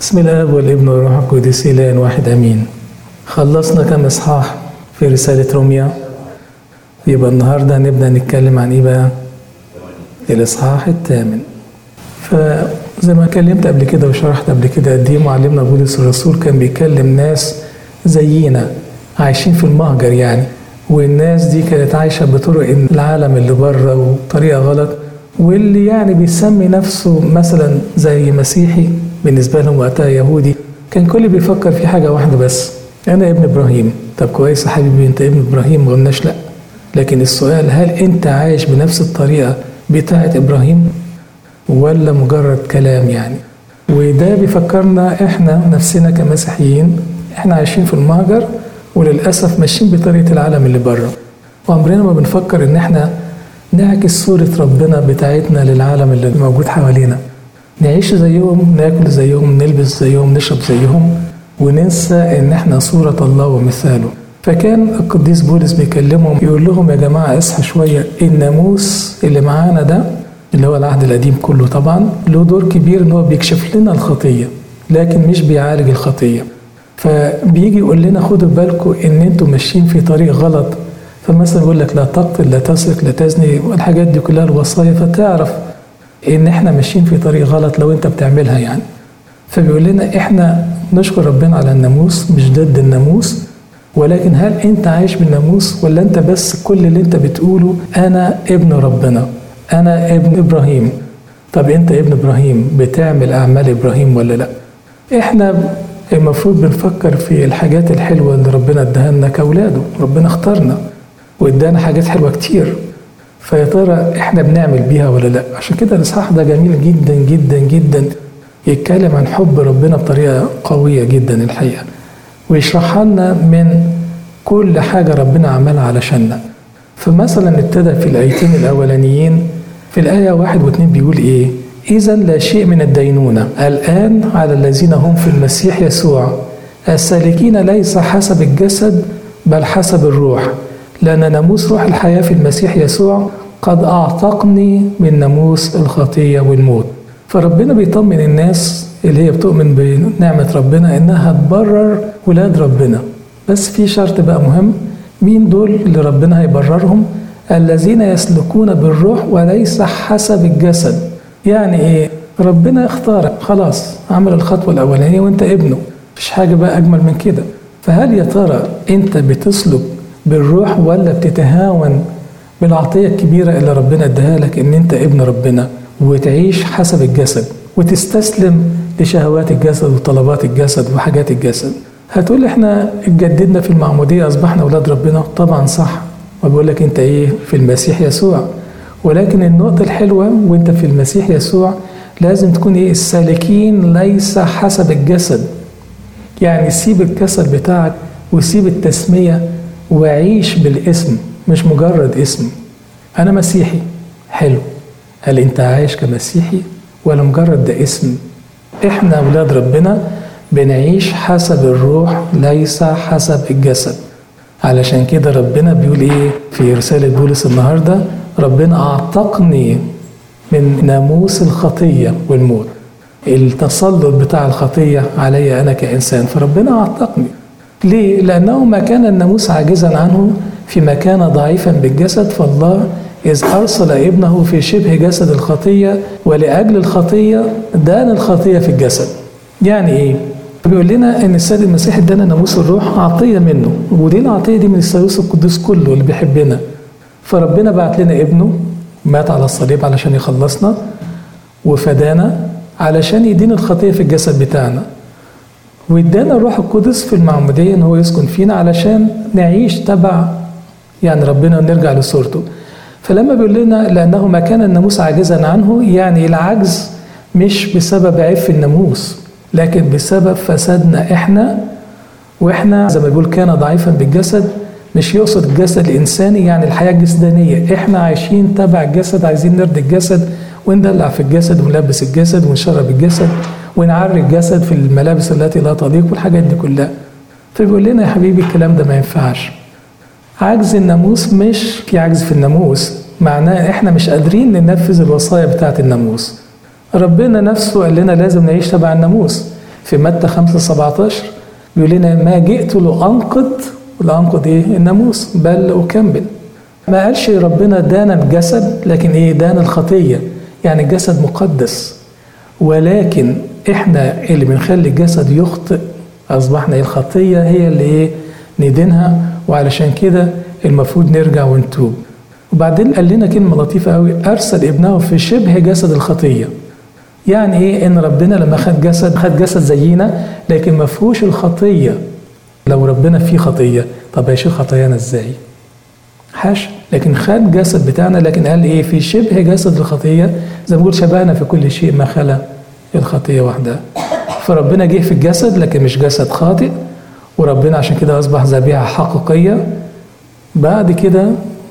بسم الاب والابن والروح القدس اله واحد امين خلصنا كم اصحاح في رساله روميا يبقى النهارده هنبدا نتكلم عن ايه بقى الاصحاح الثامن فزي ما كلمت قبل كده وشرحت قبل كده قد ايه معلمنا بولس الرسول كان بيكلم ناس زينا عايشين في المهجر يعني والناس دي كانت عايشه بطرق العالم اللي بره وطريقه غلط واللي يعني بيسمي نفسه مثلا زي مسيحي بالنسبه لهم وقتها يهودي كان كل بيفكر في حاجه واحده بس انا ابن ابراهيم طب كويس يا حبيبي انت ابن ابراهيم ما قلناش لا لكن السؤال هل انت عايش بنفس الطريقه بتاعه ابراهيم ولا مجرد كلام يعني وده بيفكرنا احنا نفسنا كمسيحيين احنا عايشين في المهجر وللاسف ماشيين بطريقه العالم اللي بره وعمرنا ما بنفكر ان احنا نعكس صورة ربنا بتاعتنا للعالم اللي موجود حوالينا نعيش زيهم ناكل زيهم نلبس زيهم نشرب زيهم وننسى ان احنا صورة الله ومثاله فكان القديس بولس بيكلمهم يقول لهم يا جماعة اصحى شوية الناموس اللي معانا ده اللي هو العهد القديم كله طبعا له دور كبير ان هو بيكشف لنا الخطية لكن مش بيعالج الخطية فبيجي يقول لنا خدوا بالكم ان انتوا ماشيين في طريق غلط فمثلا يقول لك لا تقتل لا تسرق لا تزني والحاجات دي كلها الوصايا فتعرف ان احنا ماشيين في طريق غلط لو انت بتعملها يعني فبيقول لنا احنا نشكر ربنا على الناموس مش ضد الناموس ولكن هل انت عايش بالناموس ولا انت بس كل اللي انت بتقوله انا ابن ربنا انا ابن ابراهيم طب انت ابن ابراهيم بتعمل اعمال ابراهيم ولا لا احنا المفروض بنفكر في الحاجات الحلوه اللي ربنا اداها لنا كاولاده ربنا اختارنا وادانا حاجات حلوه كتير فيا ترى احنا بنعمل بيها ولا لا عشان كده الاصحاح ده جميل جدا جدا جدا يتكلم عن حب ربنا بطريقه قويه جدا الحقيقه ويشرحها لنا من كل حاجه ربنا عملها علشاننا فمثلا ابتدى في الايتين الاولانيين في الايه واحد واثنين بيقول ايه اذا لا شيء من الدينونه الان على الذين هم في المسيح يسوع السالكين ليس حسب الجسد بل حسب الروح لأن ناموس روح الحياة في المسيح يسوع قد أعتقني من ناموس الخطية والموت فربنا بيطمن الناس اللي هي بتؤمن بنعمة ربنا إنها تبرر ولاد ربنا بس في شرط بقى مهم مين دول اللي ربنا هيبررهم الذين يسلكون بالروح وليس حسب الجسد يعني ايه ربنا اختارك خلاص عمل الخطوة الأولانية وانت ابنه مفيش حاجة بقى أجمل من كده فهل يا ترى انت بتسلك بالروح ولا بتتهاون بالعطية الكبيرة اللي ربنا اداها لك ان انت ابن ربنا وتعيش حسب الجسد وتستسلم لشهوات الجسد وطلبات الجسد وحاجات الجسد هتقول احنا اتجددنا في المعمودية اصبحنا اولاد ربنا طبعا صح وبقول لك انت ايه في المسيح يسوع ولكن النقطة الحلوة وانت في المسيح يسوع لازم تكون ايه السالكين ليس حسب الجسد يعني سيب الكسل بتاعك وسيب التسمية وعيش بالاسم مش مجرد اسم أنا مسيحي حلو هل أنت عايش كمسيحي ولا مجرد ده اسم إحنا أولاد ربنا بنعيش حسب الروح ليس حسب الجسد علشان كده ربنا بيقول إيه في رسالة بولس النهاردة ربنا أعتقني من ناموس الخطية والموت التسلط بتاع الخطية علي أنا كإنسان فربنا أعتقني ليه؟ لأنه ما كان الناموس عاجزا عنه فيما كان ضعيفا بالجسد فالله إذ أرسل ابنه في شبه جسد الخطية ولأجل الخطية دان الخطية في الجسد يعني إيه؟ بيقول لنا إن السيد المسيح ادانا ناموس الروح عطية منه ودي العطية دي من الثالوث القدوس كله اللي بيحبنا فربنا بعت لنا ابنه مات على الصليب علشان يخلصنا وفدانا علشان يدين الخطية في الجسد بتاعنا وادانا الروح القدس في المعمودية ان هو يسكن فينا علشان نعيش تبع يعني ربنا ونرجع لصورته فلما بيقول لنا لانه ما كان الناموس عاجزا عنه يعني العجز مش بسبب عيب في الناموس لكن بسبب فسادنا احنا واحنا زي ما بيقول كان ضعيفا بالجسد مش يقصد الجسد الانساني يعني الحياه الجسدانيه احنا عايشين تبع الجسد عايزين نرضي الجسد وندلع في الجسد ونلبس الجسد ونشرب الجسد ونعري الجسد في الملابس التي لا تليق والحاجات دي كلها فبيقول لنا يا حبيبي الكلام ده ما ينفعش عجز الناموس مش في عجز في الناموس معناه احنا مش قادرين ننفذ الوصايا بتاعه الناموس ربنا نفسه قال لنا لازم نعيش تبع الناموس في متى 5 17 بيقول لنا ما جئت لأنقض لأنقض إيه؟ الناموس بل أكمل ما قالش ربنا دان الجسد لكن إيه دان الخطية يعني الجسد مقدس ولكن إحنا اللي بنخلي الجسد يخطئ أصبحنا إيه الخطية هي اللي إيه ندينها وعلشان كده المفروض نرجع ونتوب وبعدين قال لنا كلمة لطيفة قوي أرسل ابنه في شبه جسد الخطية يعني ايه ان ربنا لما خد جسد خد جسد زينا لكن ما فيهوش الخطيه لو ربنا فيه خطيه طب هيشيل خطايانا ازاي حاش لكن خد جسد بتاعنا لكن قال ايه في شبه جسد الخطيه زي ما بقول شبهنا في كل شيء ما خلا الخطيه وحدها فربنا جه في الجسد لكن مش جسد خاطئ وربنا عشان كده اصبح ذبيحه حقيقيه بعد كده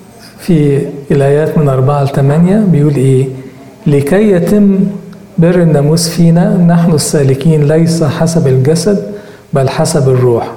في الايات من أربعة لثمانية بيقول ايه لكي يتم بر الناموس فينا نحن السالكين ليس حسب الجسد بل حسب الروح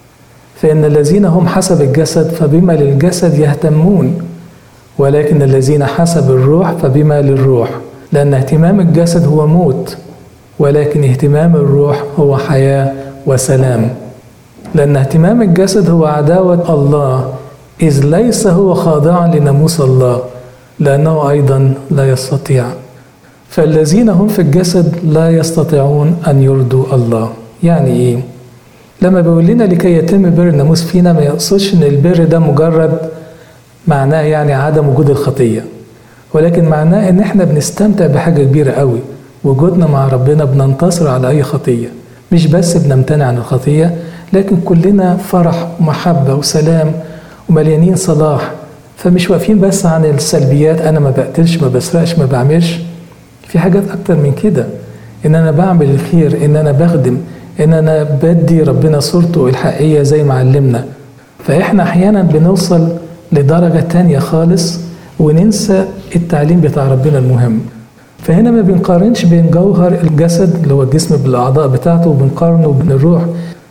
فإن الذين هم حسب الجسد فبما للجسد يهتمون ولكن الذين حسب الروح فبما للروح لأن اهتمام الجسد هو موت ولكن اهتمام الروح هو حياة وسلام لأن اهتمام الجسد هو عداوة الله إذ ليس هو خاضعا لناموس الله لأنه أيضا لا يستطيع فالذين هم في الجسد لا يستطيعون أن يرضوا الله يعني إيه؟ لما بيقول لنا لكي يتم بر الناموس فينا ما يقصدش إن البر ده مجرد معناه يعني عدم وجود الخطية ولكن معناه إن إحنا بنستمتع بحاجة كبيرة قوي وجودنا مع ربنا بننتصر على أي خطية مش بس بنمتنع عن الخطية لكن كلنا فرح ومحبة وسلام ومليانين صلاح فمش واقفين بس عن السلبيات أنا ما بقتلش ما بسرقش ما بعملش في حاجات أكتر من كده إن أنا بعمل الخير إن أنا بخدم إن أنا بدي ربنا صورته الحقيقية زي ما علمنا فإحنا أحيانا بنوصل لدرجة تانية خالص وننسى التعليم بتاع ربنا المهم فهنا ما بنقارنش بين جوهر الجسد اللي هو الجسم بالأعضاء بتاعته وبنقارنه بين الروح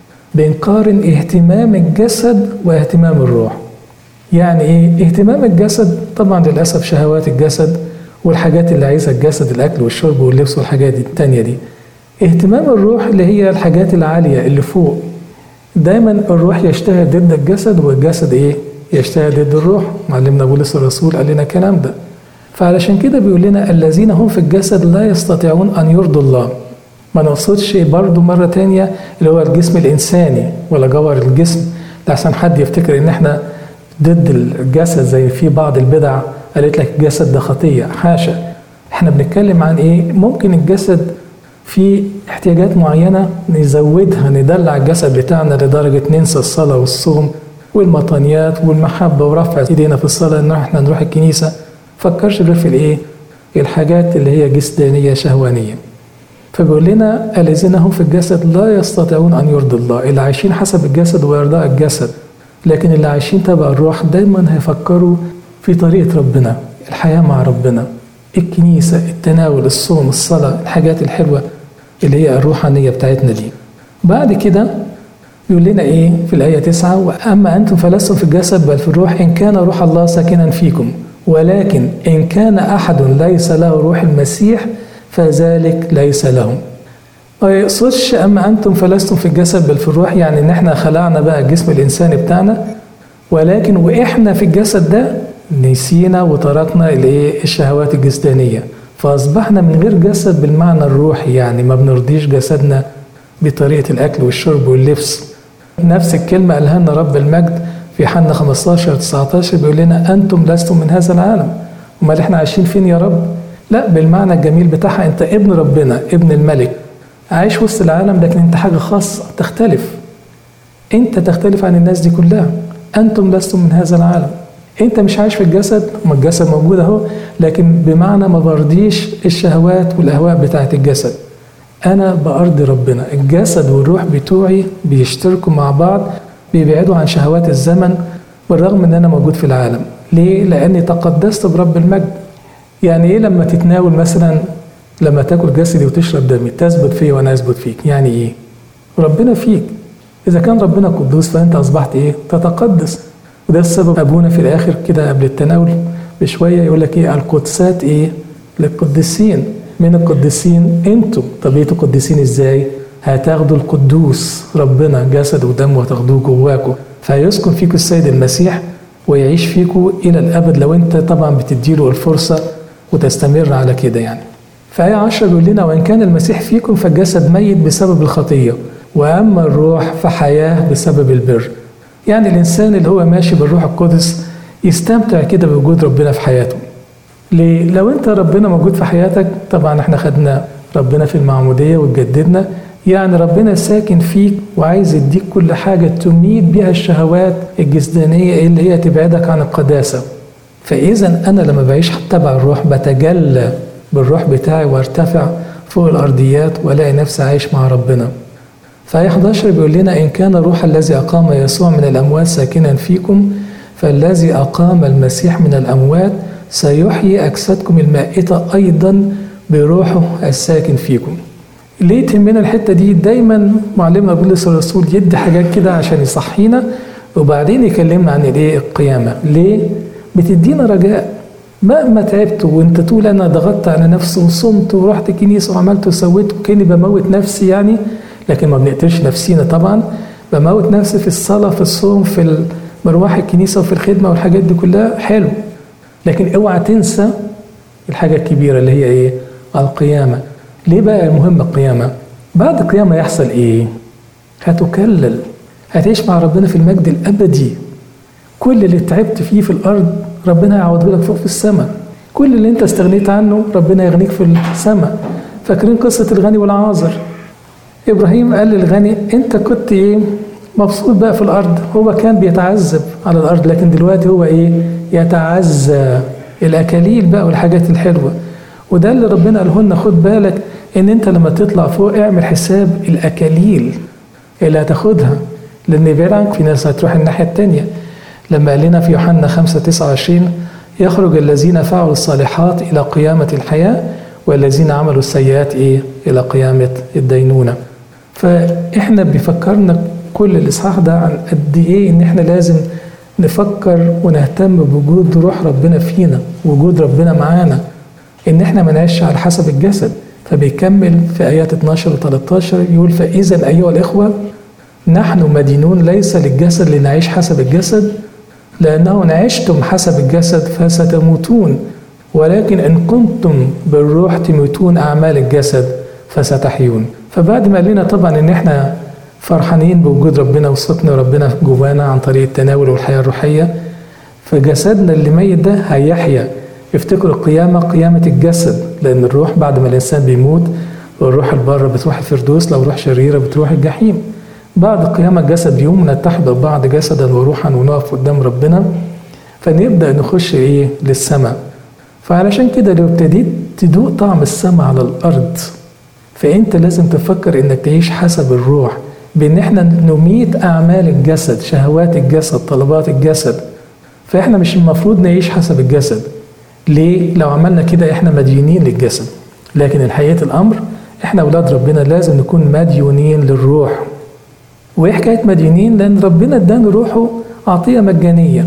بنقارن اهتمام الجسد واهتمام الروح يعني ايه اهتمام الجسد طبعا للأسف شهوات الجسد والحاجات اللي عايزها الجسد الاكل والشرب واللبس والحاجات دي التانية دي اهتمام الروح اللي هي الحاجات العالية اللي فوق دايما الروح يشتهي ضد الجسد والجسد ايه يشتهي ضد الروح معلمنا بولس الرسول قال لنا الكلام ده فعلشان كده بيقول لنا الذين هم في الجسد لا يستطيعون ان يرضوا الله ما نقصدش برضو مرة تانية اللي هو الجسم الإنساني ولا جوهر الجسم لحسن حد يفتكر إن إحنا ضد الجسد زي في بعض البدع قالت لك الجسد ده خطية حاشا احنا بنتكلم عن ايه ممكن الجسد في احتياجات معينة نزودها ندلع الجسد بتاعنا لدرجة ننسى الصلاة والصوم والمطانيات والمحبة ورفع ايدينا في الصلاة ان احنا نروح الكنيسة فكرش غير في الايه الحاجات اللي هي جسدانية شهوانية فبيقول لنا الذين هم في الجسد لا يستطيعون ان يرضوا الله اللي عايشين حسب الجسد ويرضاء الجسد لكن اللي عايشين تبع الروح دايما هيفكروا في طريقة ربنا الحياة مع ربنا الكنيسة التناول الصوم الصلاة الحاجات الحلوة اللي هي الروحانية بتاعتنا دي بعد كده يقول لنا ايه في الآية تسعة وأما أنتم فلستم في الجسد بل في الروح إن كان روح الله ساكنا فيكم ولكن إن كان أحد ليس له روح المسيح فذلك ليس لهم ما يقصدش أما أنتم فلستم في الجسد بل في الروح يعني إن إحنا خلعنا بقى الجسم الإنساني بتاعنا ولكن وإحنا في الجسد ده نسينا وتركنا الايه الشهوات الجسدانيه فاصبحنا من غير جسد بالمعنى الروحي يعني ما بنرضيش جسدنا بطريقه الاكل والشرب واللبس نفس الكلمه قالها لنا رب المجد في حنا 15 19 بيقول لنا انتم لستم من هذا العالم امال احنا عايشين فين يا رب لا بالمعنى الجميل بتاعها انت ابن ربنا ابن الملك عايش وسط العالم لكن انت حاجه خاصه تختلف انت تختلف عن الناس دي كلها انتم لستم من هذا العالم انت مش عايش في الجسد ما الجسد موجود اهو لكن بمعنى ما برضيش الشهوات والاهواء بتاعت الجسد انا بارضي ربنا الجسد والروح بتوعي بيشتركوا مع بعض بيبعدوا عن شهوات الزمن بالرغم ان انا موجود في العالم ليه لاني تقدست برب المجد يعني ايه لما تتناول مثلا لما تاكل جسدي وتشرب دمي تثبت فيه وانا اثبت فيك يعني ايه ربنا فيك اذا كان ربنا قدوس فانت اصبحت ايه تتقدس وده السبب ابونا في الاخر كده قبل التناول بشويه يقول لك ايه القدسات ايه للقديسين من القديسين انتم طب ايه قديسين ازاي هتاخدوا القدوس ربنا جسد ودم وتاخدوه جواكم فيسكن فيكم السيد المسيح ويعيش فيكم إلى الأبد لو أنت طبعا بتديله الفرصة وتستمر على كده يعني في آية 10 بيقول لنا وإن كان المسيح فيكم فالجسد ميت بسبب الخطية وأما الروح فحياة بسبب البر يعني الإنسان اللي هو ماشي بالروح القدس يستمتع كده بوجود ربنا في حياته ليه؟ لو أنت ربنا موجود في حياتك طبعا احنا خدنا ربنا في المعمودية وتجددنا يعني ربنا ساكن فيك وعايز يديك كل حاجة تميت بها الشهوات الجسدانية اللي هي تبعدك عن القداسة فإذا أنا لما بعيش تبع الروح بتجلى بالروح بتاعي وارتفع فوق الأرضيات وألاقي نفسي عايش مع ربنا فآية 11 بيقول لنا إن كان الروح الذي أقام يسوع من الأموات ساكنا فيكم فالذي أقام المسيح من الأموات سيحيي أجسادكم المائتة أيضا بروحه الساكن فيكم ليه تهمنا الحتة دي دايما معلمنا بولس الرسول يدي حاجات كده عشان يصحينا وبعدين يكلمنا عن الايه القيامة ليه بتدينا رجاء مهما تعبت وانت تقول انا ضغطت على نفسي وصمت ورحت الكنيسة وعملت وسويت وكاني بموت نفسي يعني لكن ما بنقتلش نفسينا طبعا بموت نفسي في الصلاة في الصوم في مروح الكنيسة وفي الخدمة والحاجات دي كلها حلو لكن اوعى تنسى الحاجة الكبيرة اللي هي ايه القيامة ليه بقى مهم القيامة بعد القيامة يحصل ايه هتكلل هتعيش مع ربنا في المجد الأبدي كل اللي تعبت فيه في الأرض ربنا هيعوضه لك فوق في السماء كل اللي انت استغنيت عنه ربنا يغنيك في السماء فاكرين قصة الغني والعازر إبراهيم قال للغني انت كنت ايه مبسوط بقى في الأرض هو كان بيتعذب على الأرض لكن دلوقتي هو ايه يتعزى الأكاليل بقى والحاجات الحلوة وده اللي ربنا قاله لنا خد بالك ان انت لما تطلع فوق اعمل حساب الاكاليل اللي هتاخدها لان بعيد عنك في ناس هتروح الناحيه التانية لما قال لنا في يوحنا 5 29 يخرج الذين فعلوا الصالحات الى قيامه الحياه والذين عملوا السيئات ايه الى قيامه الدينونه فاحنا بيفكرنا كل الاصحاح ده عن قد ايه ان احنا لازم نفكر ونهتم بوجود روح ربنا فينا وجود ربنا معانا ان احنا ما نعيش على حسب الجسد فبيكمل في ايات 12 و 13 يقول فاذا ايها الاخوه نحن مدينون ليس للجسد لنعيش حسب الجسد لانه ان عشتم حسب الجسد فستموتون ولكن ان كنتم بالروح تموتون اعمال الجسد فستحيون فبعد ما قال لنا طبعا ان احنا فرحانين بوجود ربنا وسكن ربنا جوانا عن طريق التناول والحياه الروحيه فجسدنا اللي ميت ده هيحيا افتكروا القيامة قيامة الجسد لأن الروح بعد ما الإنسان بيموت والروح البارة بتروح الفردوس لو روح شريرة بتروح الجحيم بعد القيامة الجسد يوم نتحد ببعض جسدا وروحا ونقف قدام ربنا فنبدأ نخش إيه للسماء فعلشان كده لو ابتديت تدوق طعم السماء على الأرض فأنت لازم تفكر إنك تعيش حسب الروح بإن إحنا نميت أعمال الجسد شهوات الجسد طلبات الجسد فإحنا مش المفروض نعيش حسب الجسد ليه؟ لو عملنا كده احنا مديونين للجسد لكن الحقيقة الأمر احنا أولاد ربنا لازم نكون مديونين للروح وإيه حكاية مديونين؟ لأن ربنا ادانا روحه عطية مجانية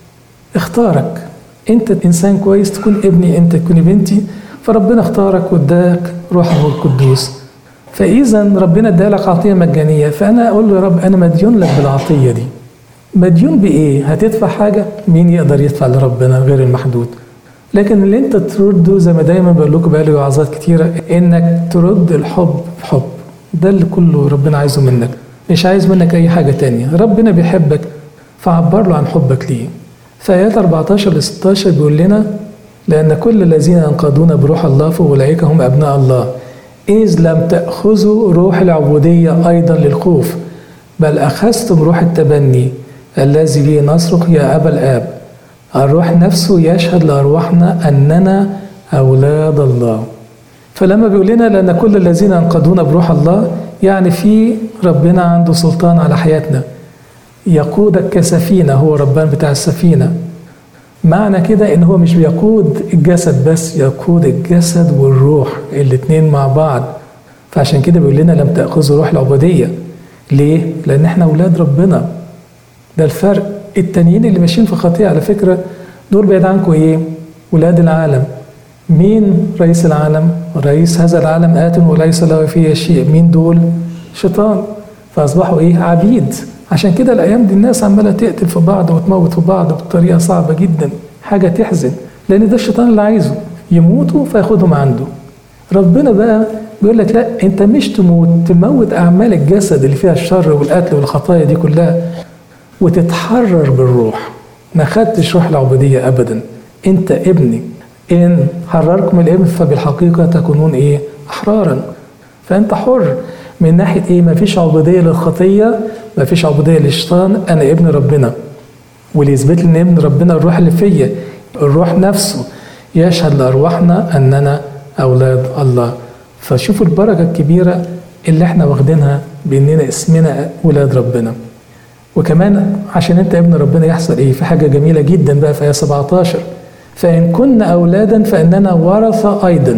اختارك أنت إنسان كويس تكون ابني أنت تكوني بنتي فربنا اختارك واداك روحه القدوس فإذا ربنا ادالك عطية مجانية فأنا أقول له يا رب أنا مديون لك بالعطية دي مديون بإيه؟ هتدفع حاجة؟ مين يقدر يدفع لربنا غير المحدود؟ لكن اللي انت ترده زي ما دايما بقول لكم بقالي وعظات كتيره انك ترد الحب بحب ده اللي كله ربنا عايزه منك مش عايز منك اي حاجه تانية ربنا بيحبك فعبر له عن حبك ليه فآيات 14 ل 16 بيقول لنا لأن كل الذين ينقادون بروح الله فأولئك هم أبناء الله إذ لم تأخذوا روح العبودية أيضا للخوف بل أخذتم روح التبني الذي به نصرخ يا أبا الآب الروح نفسه يشهد لأرواحنا أننا أولاد الله فلما بيقول لنا لأن كل الذين ينقضون بروح الله يعني في ربنا عنده سلطان على حياتنا يقودك كسفينة هو ربنا بتاع السفينة معنى كده ان هو مش بيقود الجسد بس يقود الجسد والروح الاتنين مع بعض فعشان كده بيقول لنا لم تأخذوا روح العبودية ليه؟ لأن احنا أولاد ربنا ده الفرق التانيين اللي ماشيين في خطيئة على فكرة دول بعيد عنكم ايه؟ ولاد العالم مين رئيس العالم؟ رئيس هذا العالم آت وليس له فيه شيء مين دول؟ شيطان فاصبحوا ايه عبيد عشان كده الايام دي الناس عماله تقتل في بعض وتموت في بعض بطريقه صعبه جدا حاجه تحزن لان ده الشيطان اللي عايزه يموتوا فياخدهم عنده ربنا بقى بيقول لك لا انت مش تموت تموت اعمال الجسد اللي فيها الشر والقتل والخطايا دي كلها وتتحرر بالروح ما خدتش روح العبوديه ابدا انت ابني ان حرركم الابن فبالحقيقه تكونون ايه احرارا فانت حر من ناحيه ايه ما فيش عبوديه للخطيه ما فيش عبوديه للشيطان انا ابن ربنا واللي يثبت لي ان ابن ربنا الروح اللي فيا الروح نفسه يشهد لارواحنا اننا اولاد الله فشوفوا البركه الكبيره اللي احنا واخدينها باننا اسمنا ولاد ربنا وكمان عشان انت ابن ربنا يحصل ايه في حاجه جميله جدا بقى في ايه 17 فان كنا اولادا فاننا ورثه ايضا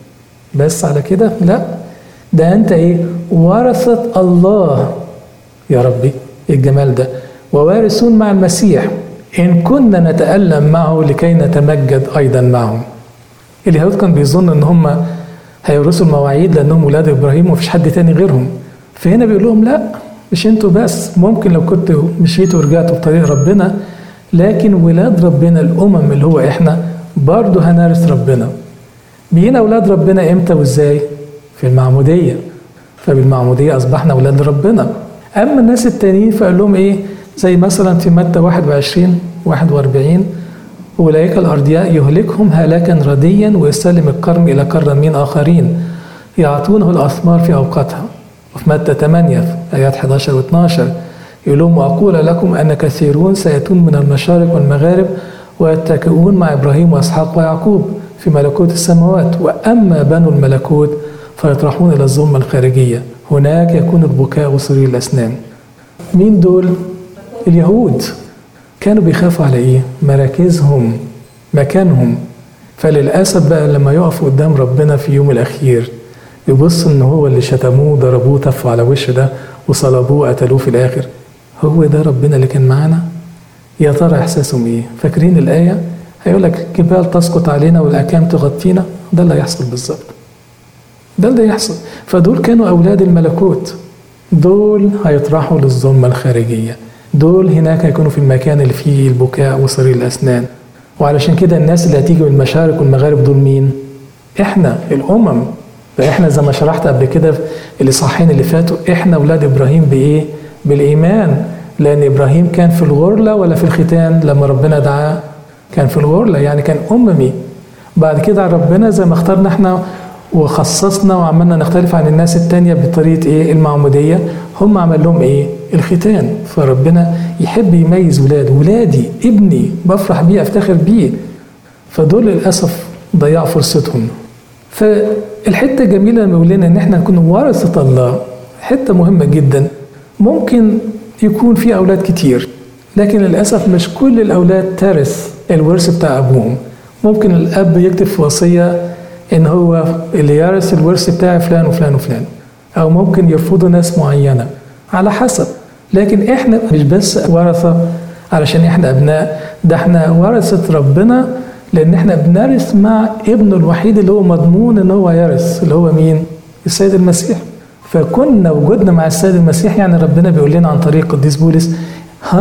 بس على كده لا ده انت ايه ورثه الله يا ربي إيه الجمال ده ووارثون مع المسيح ان كنا نتالم معه لكي نتمجد ايضا معه اليهود كان بيظن ان هم هيورثوا المواعيد لانهم ولاد ابراهيم ومفيش حد تاني غيرهم فهنا بيقول لهم لا مش انتوا بس ممكن لو كنتوا مشيتوا ورجعتوا بطريق ربنا لكن ولاد ربنا الامم اللي هو احنا برضه هنرث ربنا بقينا اولاد ربنا امتى وازاي في المعموديه فبالمعموديه اصبحنا اولاد ربنا اما الناس التانيين فقال لهم ايه زي مثلا في متى 21 41 أولئك الأرضياء يهلكهم هلاكا رديا ويسلم الكرم إلى كرمين آخرين يعطونه الأثمار في أوقاتها وفي متى 8 آيات 11 و 12 يقول لهم وأقول لكم أن كثيرون سيأتون من المشارق والمغارب ويتكئون مع إبراهيم وإسحاق ويعقوب في ملكوت السماوات وأما بنو الملكوت فيطرحون إلى الظلمة الخارجية هناك يكون البكاء وصرير الأسنان مين دول؟ اليهود كانوا بيخافوا على ايه؟ مراكزهم مكانهم فللاسف بقى لما يقفوا قدام ربنا في يوم الاخير يبص ان هو اللي شتموه ضربوه تفوا على وش ده وصلبوه قتلوه في الاخر هو ده ربنا اللي كان معانا يا ترى احساسهم ايه؟ فاكرين الايه؟ هيقول لك الجبال تسقط علينا والاكام تغطينا ده اللي هيحصل بالظبط ده اللي يحصل فدول كانوا اولاد الملكوت دول هيطرحوا للظلمه الخارجيه دول هناك هيكونوا في المكان اللي فيه البكاء وصرير الأسنان وعلشان كده الناس اللي هتيجي من المشارق والمغارب دول مين؟ احنا الأمم فاحنا زي ما شرحت قبل كده في الإصحاحين اللي فاتوا احنا أولاد إبراهيم بإيه؟ بالإيمان لأن إبراهيم كان في الغرلة ولا في الختان لما ربنا دعاه كان في الغرلة يعني كان أممي بعد كده ربنا زي ما اخترنا احنا وخصصنا وعملنا نختلف عن الناس التانية بطريقة ايه المعمودية هم عمل لهم ايه الختان فربنا يحب يميز ولاده ولادي ابني بفرح بيه افتخر بيه فدول للأسف ضيعوا فرصتهم فالحتة الجميلة لما يقول لنا ان احنا نكون ورثة الله حتة مهمة جدا ممكن يكون في أولاد كتير لكن للأسف مش كل الأولاد ترث الورث بتاع أبوهم ممكن الأب يكتب في وصية ان هو اللي يرث الورث بتاعي فلان وفلان وفلان او ممكن يرفضوا ناس معينه على حسب لكن احنا مش بس ورثه علشان احنا ابناء ده احنا ورثه ربنا لان احنا بنرث مع ابنه الوحيد اللي هو مضمون ان هو يرث اللي هو مين السيد المسيح فكنا وجودنا مع السيد المسيح يعني ربنا بيقول لنا عن طريق قديس بولس 100%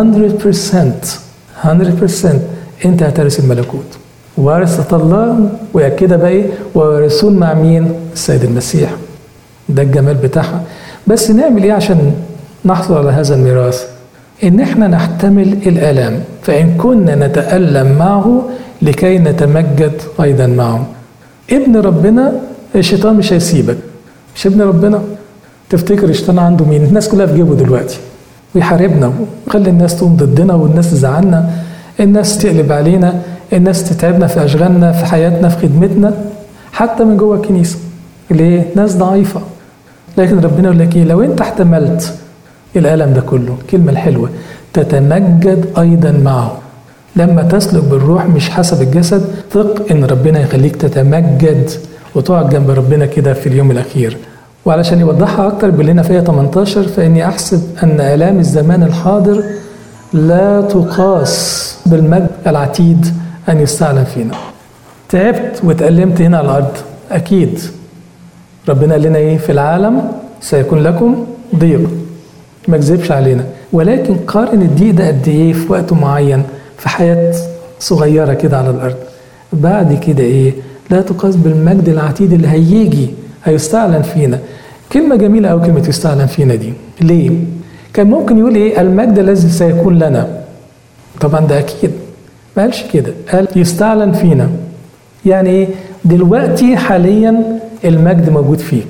100% انت هترث الملكوت ورثة الله ويأكدها بقى ايه ويرثون مع مين؟ السيد المسيح ده الجمال بتاعها بس نعمل ايه عشان نحصل على هذا الميراث؟ ان احنا نحتمل الالام فان كنا نتالم معه لكي نتمجد ايضا معه ابن ربنا الشيطان مش هيسيبك مش ابن ربنا تفتكر الشيطان عنده مين الناس كلها في جيبه دلوقتي ويحاربنا ويخلي الناس تقوم ضدنا والناس تزعلنا الناس تقلب علينا الناس تتعبنا في اشغالنا في حياتنا في خدمتنا حتى من جوه الكنيسه ليه؟ ناس ضعيفه لكن ربنا يقول لك ايه لو انت احتملت الالم ده كله الكلمه الحلوه تتمجد ايضا معه لما تسلك بالروح مش حسب الجسد ثق ان ربنا يخليك تتمجد وتقعد جنب ربنا كده في اليوم الاخير وعلشان يوضحها اكتر بيقول لنا فيها 18 فاني احسب ان الام الزمان الحاضر لا تقاس بالمجد العتيد أن يستعلن فينا تعبت وتألمت هنا على الأرض أكيد ربنا قال لنا إيه في العالم سيكون لكم ضيق ما كذبش علينا ولكن قارن الضيق ده قد ايه في وقت معين في حياه صغيره كده على الارض بعد كده ايه لا تقاس بالمجد العتيد اللي هيجي هيستعلن فينا كلمة جميلة أو كلمة يستعلن فينا دي ليه؟ كان ممكن يقول إيه المجد الذي سيكون لنا طبعا ده أكيد ما قالش كده قال يستعلن فينا يعني إيه دلوقتي حاليا المجد موجود فيك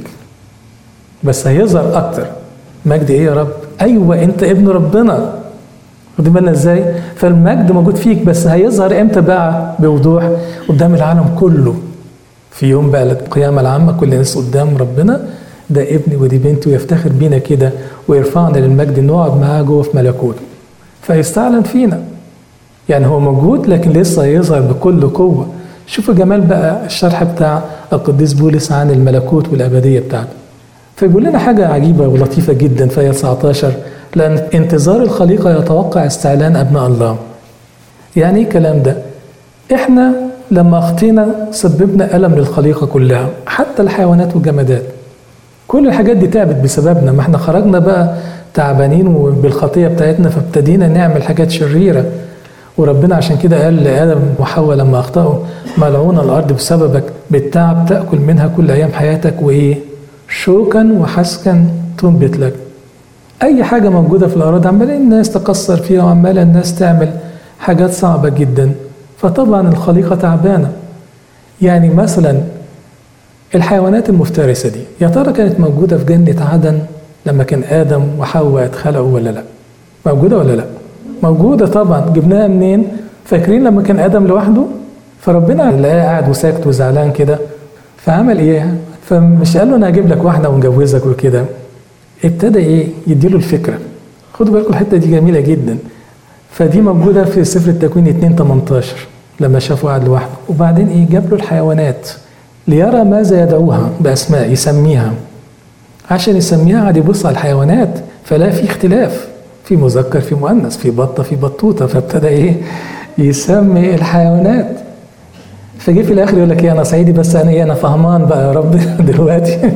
بس هيظهر أكتر مجد إيه يا رب؟ أيوة أنت ابن ربنا واخدين بالنا ازاي؟ فالمجد موجود فيك بس هيظهر امتى بقى بوضوح قدام العالم كله في يوم بقى القيامة العامة كل الناس قدام ربنا ده ابني ودي بنتي ويفتخر بينا كده ويرفعنا للمجد نقعد معاه جوه في ملكوته فيستعلن فينا يعني هو موجود لكن لسه هيظهر بكل قوة شوفوا جمال بقى الشرح بتاع القديس بولس عن الملكوت والأبدية بتاعته فيقول لنا حاجة عجيبة ولطيفة جدا في آية 19 لأن انتظار الخليقة يتوقع استعلان أبناء الله يعني ايه الكلام ده احنا لما اخطينا سببنا ألم للخليقة كلها حتى الحيوانات والجمادات كل الحاجات دي تعبت بسببنا ما احنا خرجنا بقى تعبانين وبالخطية بتاعتنا فابتدينا نعمل حاجات شريرة وربنا عشان كده قال لآدم وحواء لما أخطأوا ملعون الأرض بسببك بالتعب تأكل منها كل أيام حياتك وإيه شوكا وحسكا تنبت لك أي حاجة موجودة في الأرض عمال الناس تكسر فيها وعمال الناس تعمل حاجات صعبة جدا فطبعا الخليقة تعبانة يعني مثلا الحيوانات المفترسة دي يا ترى كانت موجودة في جنة عدن لما كان آدم وحواء اتخلقوا ولا لا موجودة ولا لا موجودة طبعا جبناها منين فاكرين لما كان آدم لوحده فربنا لقاه قاعد وساكت وزعلان كده فعمل ايه فمش قال له انا هجيب لك واحده ونجوزك وكده ابتدى ايه يديله الفكره خدوا بالكم الحته دي جميله جدا فدي موجوده في سفر التكوين 2 18 لما شافه قاعد لوحده وبعدين ايه جاب له الحيوانات ليرى ماذا يدعوها باسماء يسميها عشان يسميها قعد يبص على الحيوانات فلا في اختلاف في مذكر في مؤنث في بطه في بطوطه فابتدى ايه يسمي الحيوانات فجه في الاخر يقول لك ايه انا صعيدي بس انا ايه انا فهمان بقى يا رب دلوقتي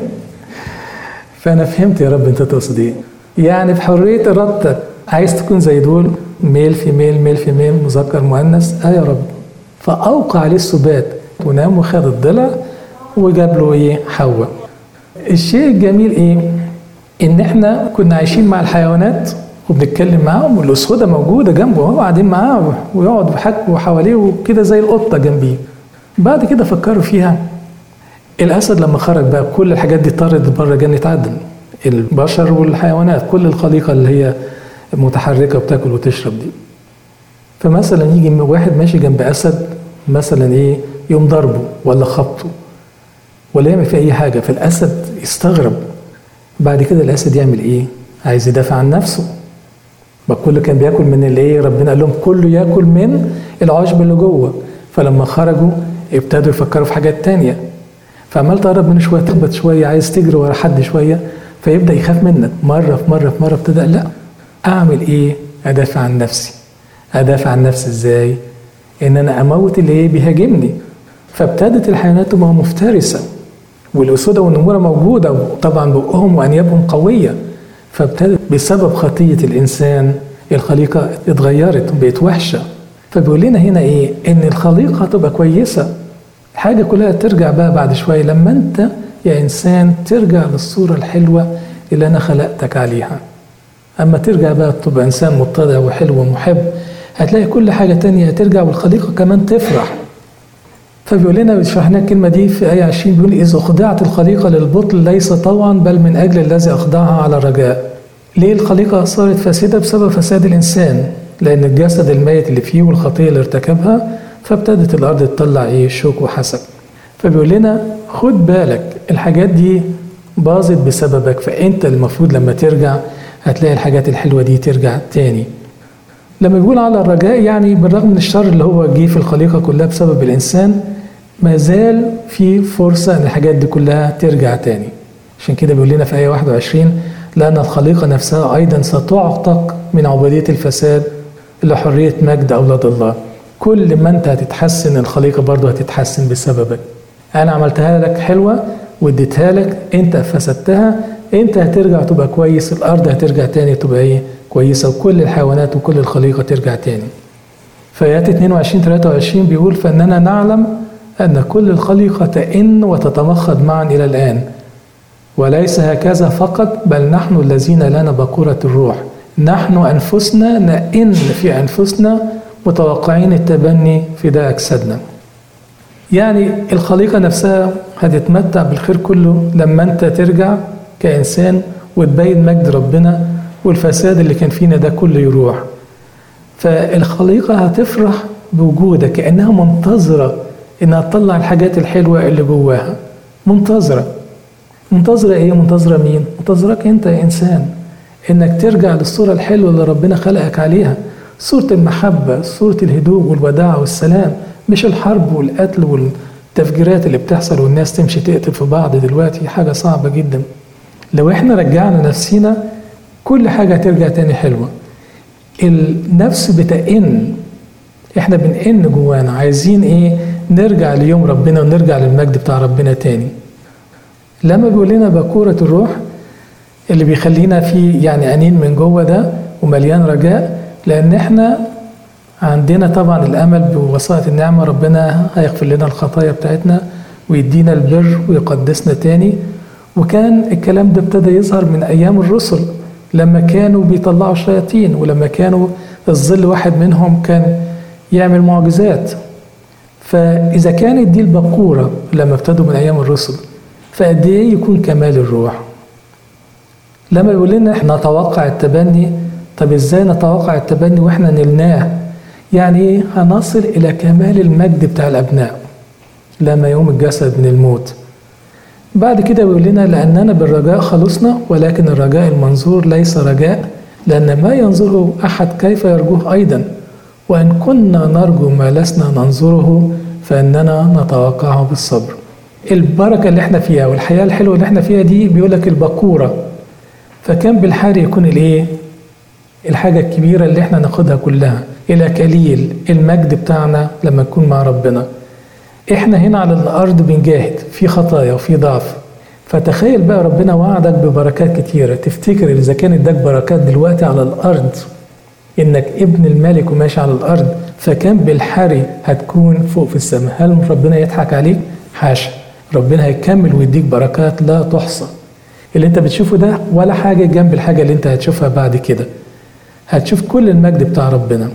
فانا فهمت يا رب انت تقصد ايه يعني بحريه ارادتك عايز تكون زي دول ميل في ميل ميل في ميل مذكر مؤنث اه يا رب فاوقع عليه السبات ونام وخد الضلع وجاب له ايه حواء الشيء الجميل ايه ان احنا كنا عايشين مع الحيوانات وبنتكلم معاهم والاسوده موجوده جنبه وهو قاعدين معاه ويقعد وحكوا حواليه وكده زي القطه جنبيه بعد كده فكروا فيها الاسد لما خرج بقى كل الحاجات دي طارت بره جنه عدن البشر والحيوانات كل الخليقه اللي هي متحركه وبتاكل وتشرب دي فمثلا يجي واحد ماشي جنب اسد مثلا ايه يوم ضربه ولا خبطه ولا يعمل فيه اي حاجه فالاسد يستغرب بعد كده الاسد يعمل ايه عايز يدافع عن نفسه ما كل كان بياكل من اللي ايه ربنا قال لهم كله ياكل من العشب اللي جوه فلما خرجوا ابتدوا يفكروا في حاجات تانية فعمال تقرب منه شويه تخبط شويه عايز تجري ورا حد شويه فيبدا يخاف منك مره في مره في مره ابتدى لا اعمل ايه ادافع عن نفسي ادافع عن نفسي ازاي ان انا اموت اللي ايه بيهاجمني فابتدت الحيوانات تبقى مفترسه والاسوده والنموره موجوده وطبعا بقهم وانيابهم قويه فابتدت بسبب خطيه الانسان الخليقه اتغيرت بقت وحشه فبيقول لنا هنا ايه ان الخليقه تبقى كويسه الحاجه كلها ترجع بقى بعد شويه لما انت يا انسان ترجع للصوره الحلوه اللي انا خلقتك عليها اما ترجع بقى تبقى انسان متضع وحلو ومحب هتلاقي كل حاجه تانية ترجع والخليقه كمان تفرح فبيقول لنا بيشرح لنا الكلمه دي في ايه 20 بيقول اذا اخضعت الخليقه للبطل ليس طوعا بل من اجل الذي اخضعها على الرجاء ليه الخليقه صارت فاسده بسبب فساد الانسان لان الجسد الميت اللي فيه والخطيه اللي ارتكبها فابتدت الارض تطلع ايه شوك وحسد فبيقول لنا خد بالك الحاجات دي باظت بسببك فانت المفروض لما ترجع هتلاقي الحاجات الحلوه دي ترجع تاني لما بيقول على الرجاء يعني بالرغم من الشر اللي هو جه في الخليقه كلها بسبب الانسان ما زال في فرصه ان الحاجات دي كلها ترجع تاني عشان كده بيقول لنا في ايه 21 لان الخليقه نفسها ايضا ستعتق من عبوديه الفساد لحريه مجد اولاد الله كل ما انت هتتحسن الخليقه برضه هتتحسن بسببك انا عملتها لك حلوه واديتها لك انت فسدتها انت هترجع تبقى كويس الارض هترجع تاني تبقى ايه كويسه وكل الحيوانات وكل الخليقه ترجع تاني فآيات 22 23 بيقول فاننا نعلم ان كل الخليقه تئن وتتمخض معا الى الان وليس هكذا فقط بل نحن الذين لنا بقوره الروح نحن انفسنا نئن في انفسنا متوقعين التبني في ده اجسادنا يعني الخليقة نفسها هتتمتع بالخير كله لما أنت ترجع كإنسان وتبين مجد ربنا والفساد اللي كان فينا ده كله يروح فالخليقة هتفرح بوجودك كأنها منتظرة إنها تطلع الحاجات الحلوة اللي جواها منتظرة منتظرة إيه؟ منتظرة مين؟ منتظرك أنت يا إنسان إنك ترجع للصورة الحلوة اللي ربنا خلقك عليها صورة المحبة صورة الهدوء والوداع والسلام مش الحرب والقتل والتفجيرات اللي بتحصل والناس تمشي تقتل في بعض دلوقتي حاجة صعبة جدا لو احنا رجعنا نفسينا كل حاجة هترجع تاني حلوة النفس بتئن احنا بنئن جوانا عايزين ايه نرجع ليوم ربنا ونرجع للمجد بتاع ربنا تاني لما بيقول لنا بكورة الروح اللي بيخلينا في يعني أنين من جوه ده ومليان رجاء لأن احنا عندنا طبعا الامل بوساطه النعمه ربنا هيغفر لنا الخطايا بتاعتنا ويدينا البر ويقدسنا تاني وكان الكلام ده ابتدى يظهر من ايام الرسل لما كانوا بيطلعوا الشياطين ولما كانوا الظل واحد منهم كان يعمل معجزات فاذا كانت دي البقوره لما ابتدوا من ايام الرسل فقد ايه يكون كمال الروح لما يقول لنا احنا نتوقع التبني طب ازاي نتوقع التبني واحنا نلناه يعني ايه هنصل الى كمال المجد بتاع الابناء لما يوم الجسد من الموت بعد كده بيقول لنا لاننا بالرجاء خلصنا ولكن الرجاء المنظور ليس رجاء لان ما ينظره احد كيف يرجوه ايضا وان كنا نرجو ما لسنا ننظره فاننا نتوقعه بالصبر البركه اللي احنا فيها والحياه الحلوه اللي احنا فيها دي بيقول لك البكوره فكان بالحال يكون الايه الحاجه الكبيره اللي احنا ناخدها كلها إلى كليل المجد بتاعنا لما نكون مع ربنا إحنا هنا على الأرض بنجاهد في خطايا وفي ضعف فتخيل بقى ربنا وعدك ببركات كتيرة تفتكر إذا كان اداك بركات دلوقتي على الأرض إنك ابن الملك وماشي على الأرض فكان بالحري هتكون فوق في السماء هل ربنا يضحك عليك؟ حاشا ربنا هيكمل ويديك بركات لا تحصى اللي انت بتشوفه ده ولا حاجة جنب الحاجة اللي انت هتشوفها بعد كده هتشوف كل المجد بتاع ربنا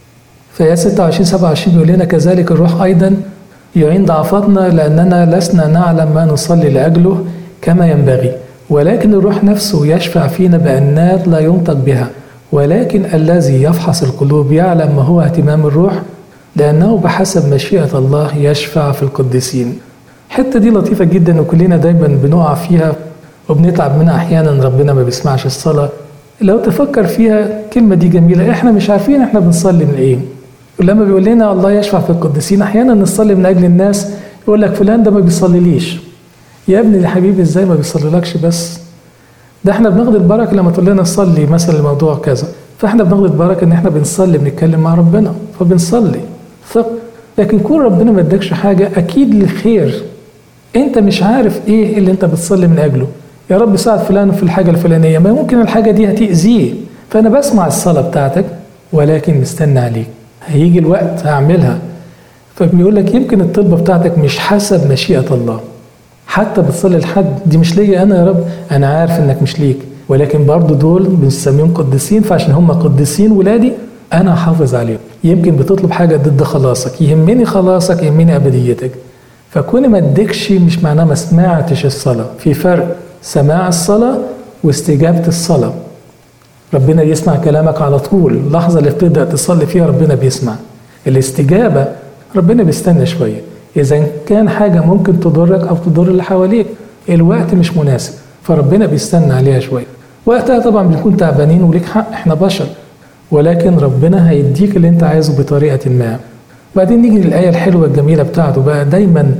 في 26 27 بيقول لنا كذلك الروح ايضا يعين ضعفاتنا لاننا لسنا نعلم ما نصلي لاجله كما ينبغي ولكن الروح نفسه يشفع فينا بانات لا ينطق بها ولكن الذي يفحص القلوب يعلم ما هو اهتمام الروح لانه بحسب مشيئه الله يشفع في القديسين الحته دي لطيفه جدا وكلنا دايما بنقع فيها وبنتعب منها احيانا ربنا ما بيسمعش الصلاه لو تفكر فيها الكلمه دي جميله احنا مش عارفين احنا بنصلي من ايه ولما بيقول لنا الله يشفع في القديسين احيانا نصلي من اجل الناس يقول لك فلان ده ما بيصليليش يا ابني يا حبيبي ازاي ما بيصليلكش بس ده احنا بناخد البركه لما تقول لنا نصلي مثلا لموضوع كذا فاحنا بناخد البركه ان احنا بنصلي بنتكلم مع ربنا فبنصلي ثق لكن كون ربنا ما ادكش حاجه اكيد للخير انت مش عارف ايه اللي انت بتصلي من اجله يا رب ساعد فلان في الحاجه الفلانيه ما ممكن الحاجه دي هتاذيه فانا بسمع الصلاه بتاعتك ولكن مستنى عليك هيجي الوقت هعملها فبيقول لك يمكن الطلبه بتاعتك مش حسب مشيئه الله حتى بتصلي لحد دي مش ليا انا يا رب انا عارف انك مش ليك ولكن برضو دول بنسميهم قديسين فعشان هم قديسين ولادي انا حافظ عليهم يمكن بتطلب حاجه ضد خلاصك يهمني خلاصك يهمني ابديتك فكوني ما اديكش مش معناه ما سمعتش الصلاه في فرق سماع الصلاه واستجابه الصلاه ربنا يسمع كلامك على طول اللحظة اللي بتبدأ تصلي فيها ربنا بيسمع الاستجابة ربنا بيستنى شوية إذا كان حاجة ممكن تضرك أو تضر اللي حواليك الوقت مش مناسب فربنا بيستنى عليها شوية وقتها طبعا بنكون تعبانين وليك حق احنا بشر ولكن ربنا هيديك اللي انت عايزه بطريقة ما بعدين نيجي للآية الحلوة الجميلة بتاعته بقى دايما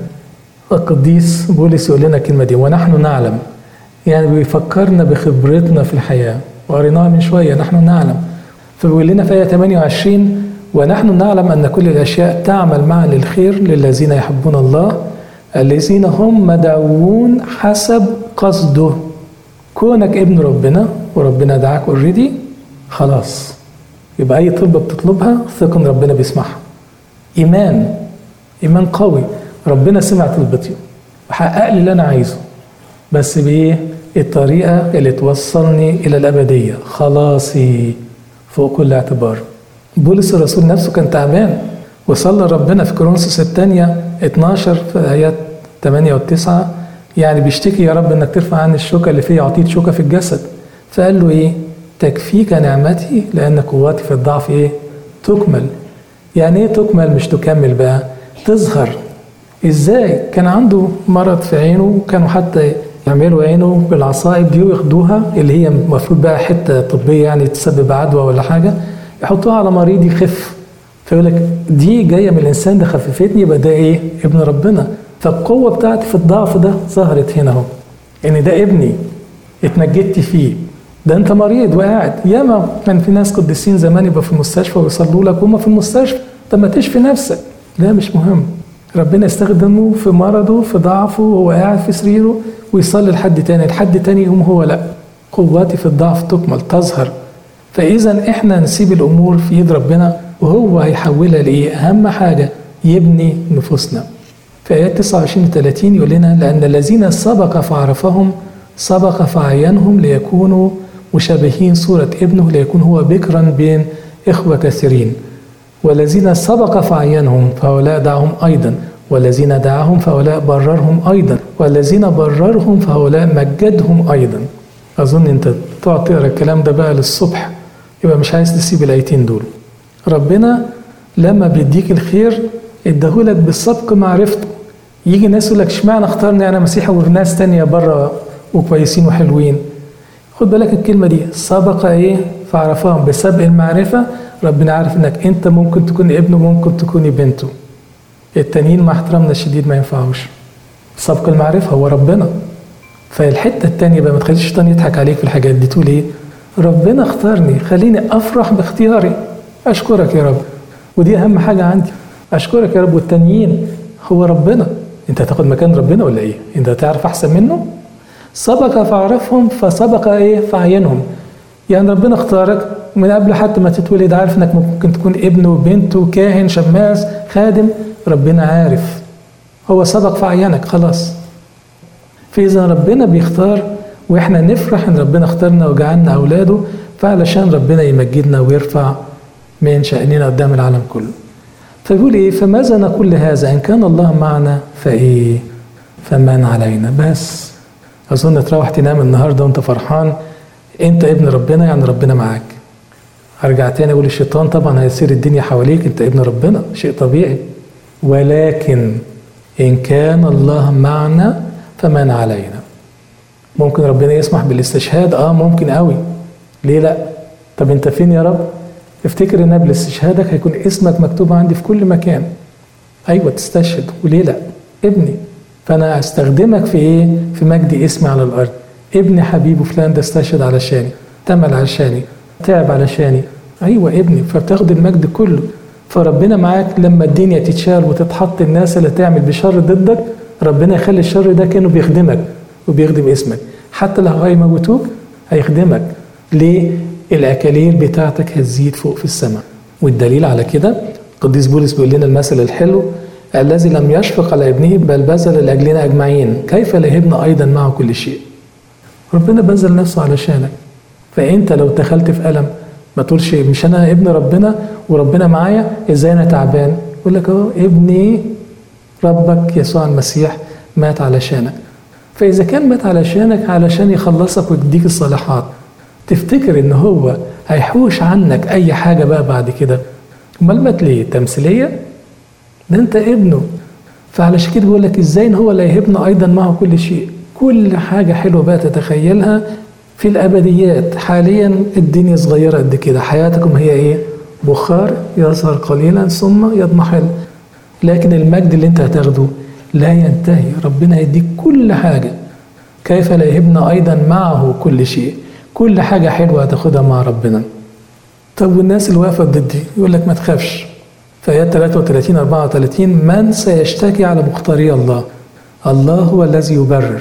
القديس بولس يقول لنا الكلمة دي ونحن نعلم يعني بيفكرنا بخبرتنا في الحياة وقريناها من شوية نحن نعلم فبيقول لنا في آية 28 ونحن نعلم أن كل الأشياء تعمل معا للخير للذين يحبون الله الذين هم مدعوون حسب قصده كونك ابن ربنا وربنا دعاك اوريدي خلاص يبقى اي طلبه بتطلبها ثق ان ربنا بيسمعها ايمان ايمان قوي ربنا سمع طلبتي وحقق لي اللي انا عايزه بس بايه الطريقه اللي توصلني الى الابديه خلاصي فوق كل اعتبار بولس الرسول نفسه كان تعبان وصلى ربنا في كورنثوس الثانيه 12 في ايات 8 و9 يعني بيشتكي يا رب انك ترفع عني الشوكه اللي فيا اعطيت شوكه في الجسد فقال له ايه تكفيك نعمتي لان قوتي في الضعف ايه تكمل يعني ايه تكمل مش تكمل بقى تظهر ازاي كان عنده مرض في عينه وكانوا حتى يعملوا عينه بالعصائب دي وياخدوها اللي هي المفروض بقى حته طبيه يعني تسبب عدوى ولا حاجه يحطوها على مريض يخف فيقول لك دي جايه من الانسان ده خففتني يبقى ده ايه ابن ربنا فالقوه بتاعتي في الضعف ده ظهرت هنا اهو ان ده ابني اتمجدت فيه ده انت مريض وقاعد ياما كان في ناس قديسين زمان يبقى في المستشفى ويصلوا لك وهم في المستشفى طب ما تشفي نفسك لا مش مهم ربنا يستخدمه في مرضه في ضعفه وهو قاعد في سريره ويصلي لحد تاني لحد تاني يقوم هو لا قوتي في الضعف تكمل تظهر فاذا احنا نسيب الامور في ايد ربنا وهو هيحولها لايه اهم حاجه يبني نفوسنا في ايات 29 و 30 يقول لنا لان الذين سبق فعرفهم سبق فعينهم ليكونوا مشابهين صورة ابنه ليكون هو بكرا بين إخوة كثيرين والذين سبق فعينهم فهؤلاء دعهم أيضا والذين دعاهم فهؤلاء بررهم أيضا والذين بررهم فهؤلاء مجدهم أيضا أظن أنت تقعد تقرا الكلام ده بقى للصبح يبقى مش عايز تسيب الآيتين دول ربنا لما بيديك الخير اداهولك بالسبق معرفته يجي ناس يقول لك اشمعنى اختارني انا مسيحي وناس تانية بره وكويسين وحلوين خد بالك الكلمه دي سبق ايه فعرفهم بسبق المعرفه ربنا عارف انك انت ممكن تكون ابنه ممكن تكوني بنته التانيين مع احترامنا الشديد ما ينفعوش سبق المعرفه هو ربنا فالحته التانية بقى ما تخليش الشيطان يضحك عليك في الحاجات دي تقول ايه ربنا اختارني خليني افرح باختياري اشكرك يا رب ودي اهم حاجه عندي اشكرك يا رب والتانيين هو ربنا انت هتاخد مكان ربنا ولا ايه انت هتعرف احسن منه سبق فعرفهم فسبق ايه فعينهم يعني ربنا اختارك من قبل حتى ما تتولد عارف انك ممكن تكون ابن وبنت وكاهن شماس خادم ربنا عارف هو سبق فعينك خلاص فاذا ربنا بيختار واحنا نفرح ان ربنا اختارنا وجعلنا اولاده فعلشان ربنا يمجدنا ويرفع من شأننا قدام العالم كله فبيقول ايه فماذا نقول لهذا ان كان الله معنا فايه فمن علينا بس اظن تروح تنام النهارده وانت فرحان انت ابن ربنا يعني ربنا معاك ارجع تاني اقول الشيطان طبعا هيصير الدنيا حواليك انت ابن ربنا شيء طبيعي ولكن ان كان الله معنا فمن علينا ممكن ربنا يسمح بالاستشهاد اه ممكن قوي ليه لا طب انت فين يا رب افتكر ان قبل استشهادك هيكون اسمك مكتوب عندي في كل مكان ايوه تستشهد وليه لا ابني فانا استخدمك في ايه في مجد اسمي على الارض ابني حبيبي فلان ده استشهد علشاني تمل علشاني تعب علشاني ايوه ابني فبتاخد المجد كله فربنا معاك لما الدنيا تتشال وتتحط الناس اللي تعمل بشر ضدك ربنا يخلي الشر ده كانه بيخدمك وبيخدم اسمك حتى لو هيموتوك هيخدمك ليه الاكاليل بتاعتك هتزيد فوق في السماء والدليل على كده القديس بولس بيقول لنا المثل الحلو الذي لم يشفق على ابنه بل بذل لاجلنا اجمعين كيف لا يهبنا ايضا معه كل شيء ربنا بذل نفسه علشانك فانت لو دخلت في الم ما تقولش مش انا ابن ربنا وربنا معايا ازاي انا تعبان يقول لك اهو ابني ربك يسوع المسيح مات علشانك فاذا كان مات علشانك علشان يخلصك ويديك الصالحات تفتكر ان هو هيحوش عنك اي حاجه بقى بعد كده امال مات ليه تمثيليه ده انت ابنه فعلشان كده بيقول لك ازاي ان هو لا يهبنا ايضا معه كل شيء كل حاجه حلوه بقى تتخيلها في الابديات حاليا الدنيا صغيره قد كده حياتكم هي ايه بخار يظهر قليلا ثم يضمحل لكن المجد اللي انت هتاخده لا ينتهي ربنا يديك كل حاجه كيف لا يهبنا ايضا معه كل شيء كل حاجه حلوه هتاخدها مع ربنا طب والناس اللي واقفه ضدي يقول لك ما تخافش في آيات 33 34 من سيشتكي على مختاري الله الله هو الذي يبرر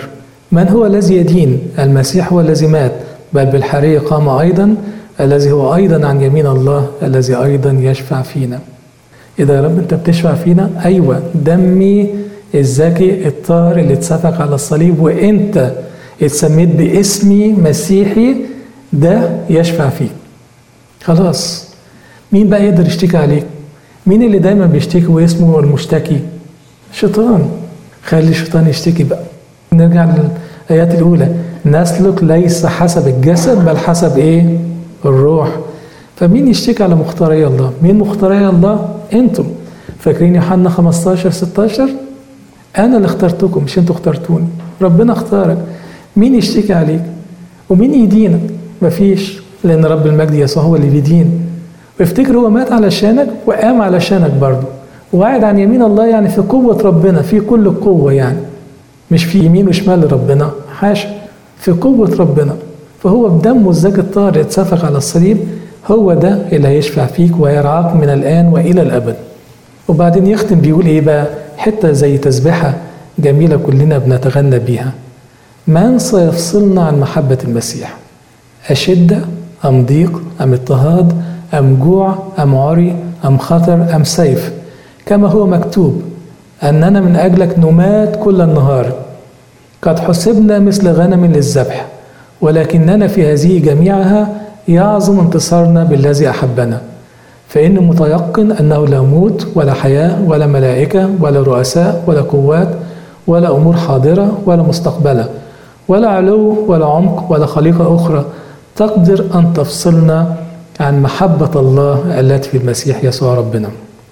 من هو الذي يدين المسيح هو الذي مات بل بالحرية قام أيضا الذي هو أيضا عن يمين الله الذي أيضا يشفع فينا إذا يا رب أنت بتشفع فينا أيوة دمي الزكي الطاهر اللي اتسفك على الصليب وأنت اتسميت باسمي مسيحي ده يشفع فيك خلاص مين بقى يقدر يشتكي عليك مين اللي دايما بيشتكي واسمه المشتكي شيطان خلي الشيطان يشتكي بقى نرجع للآيات الأولى نسلك ليس حسب الجسد بل حسب إيه الروح فمين يشتكي على مختاري الله مين مختاري الله انتم فاكرين يوحنا 15 16 انا اللي اخترتكم مش انتوا اخترتوني ربنا اختارك مين يشتكي عليك ومين يدينك مفيش لان رب المجد يسوع هو اللي بيدين وافتكر هو مات علشانك وقام علشانك برضه وقاعد عن يمين الله يعني في قوة ربنا في كل القوة يعني مش في يمين وشمال ربنا حاشا في قوة ربنا فهو بدمه الزكي الطاهر اتسفك على الصليب هو ده اللي هيشفع فيك ويرعاك من الآن وإلى الأبد وبعدين يختم بيقول إيه بقى حتة زي تسبحة جميلة كلنا بنتغنى بيها من سيفصلنا عن محبة المسيح أشدة أم ضيق أم اضطهاد أم جوع أم عري أم خطر أم سيف كما هو مكتوب أننا من أجلك نمات كل النهار قد حسبنا مثل غنم للذبح ولكننا في هذه جميعها يعظم انتصارنا بالذي أحبنا فإن متيقن أنه لا موت ولا حياة ولا ملائكة ولا رؤساء ولا قوات ولا أمور حاضرة ولا مستقبلة ولا علو ولا عمق ولا خليقة أخرى تقدر أن تفصلنا عن محبة الله التي في المسيح يسوع ربنا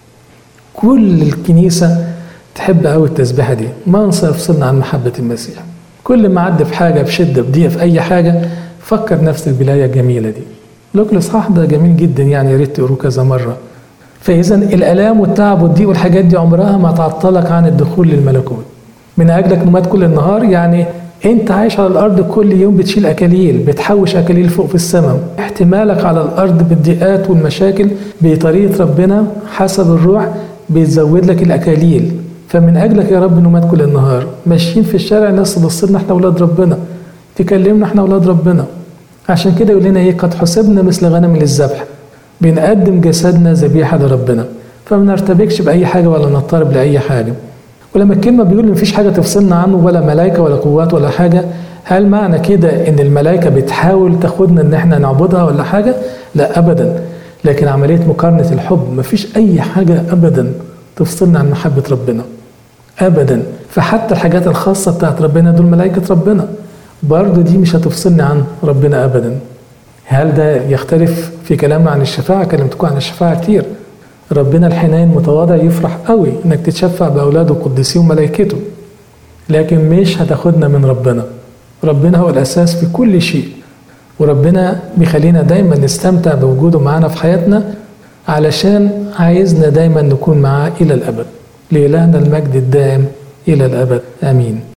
كل الكنيسة تحب قوي التسبيحة دي ما سيفصلنا عن محبة المسيح كل ما عدى في حاجة بشدة بضيقة في أي حاجة فكر نفسك بالآية الجميلة دي لوك الإصحاح ده جميل جدا يعني يا ريت تقروه كذا مرة فإذا الآلام والتعب والضيق والحاجات دي عمرها ما تعطلك عن الدخول للملكوت من أجلك نمات كل النهار يعني أنت عايش على الأرض كل يوم بتشيل أكاليل بتحوش أكاليل فوق في السماء احتمالك على الأرض بالضيقات والمشاكل بطريقة ربنا حسب الروح بيزود لك الأكاليل فمن أجلك يا رب نمات كل النهار ماشيين في الشارع الناس تبص لنا احنا أولاد ربنا تكلمنا احنا أولاد ربنا عشان كده يقول لنا ايه قد حسبنا مثل غنم للذبح بنقدم جسدنا ذبيحه لربنا فما نرتبكش باي حاجه ولا نضطرب لاي حاجه ولما الكلمه بيقول ان مفيش حاجه تفصلنا عنه ولا ملائكه ولا قوات ولا حاجه هل معنى كده ان الملائكه بتحاول تاخدنا ان احنا نعبدها ولا حاجه لا ابدا لكن عمليه مقارنه الحب مفيش اي حاجه ابدا تفصلنا عن محبه ربنا ابدا فحتى الحاجات الخاصه بتاعت ربنا دول ملائكه ربنا برضه دي مش هتفصلني عن ربنا ابدا هل ده يختلف في كلامنا عن الشفاعة كلمتكم عن الشفاعة كتير ربنا الحنين متواضع يفرح قوي انك تتشفع باولاده القديسين وملائكته لكن مش هتاخدنا من ربنا ربنا هو الاساس في كل شيء وربنا بيخلينا دايما نستمتع بوجوده معانا في حياتنا علشان عايزنا دايما نكون معاه الى الابد لإلهنا المجد الدائم الى الابد امين